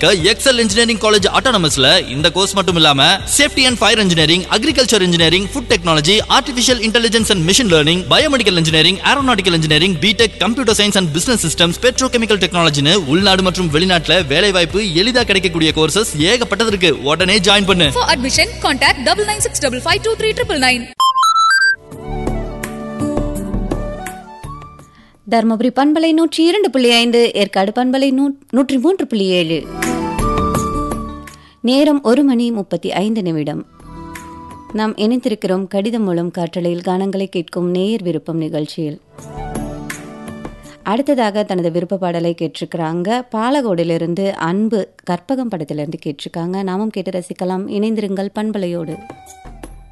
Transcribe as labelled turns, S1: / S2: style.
S1: இருக்க XL engineering college ஆட்டோனமஸ்ல இந்த course மட்டும் இல்லாம safety and fire engineering agriculture engineering food technology artificial intelligence and machine learning biomedical engineering aeronautical engineering B Tech computer science and business systems petrochemical டெக்னாலஜின்னு உள்நாடு மற்றும் வெளிநாட்டுல வேலை வாய்ப்பு எளிதா கிடைக்கக்கூடிய கோர்சஸ் ஏகப்பட்டது இருக்கு உடனே ஜாயின் பண்ணு
S2: For admission, contact double nine six double five two three triple nine.
S3: Dharmapuri பண்பலை நூற்றி இரண்டு புள்ளி ஐந்து ஏற்காடு பண்பலை நூ- நூற்றி மூன்று புள்ளி ஏழு நேரம் ஒரு மணி முப்பத்தி ஐந்து நிமிடம் நாம் இணைந்திருக்கிறோம் கடிதம் மூலம் காற்றலையில் கானங்களை கேட்கும் நேயர் விருப்பம் நிகழ்ச்சியில் அடுத்ததாக தனது விருப்ப பாடலை கேட்டிருக்கிறாங்க பாலகோடிலிருந்து அன்பு கற்பகம் படத்திலிருந்து கேட்டிருக்காங்க நாமும் கேட்டு ரசிக்கலாம் இணைந்திருங்கள் பண்பலையோடு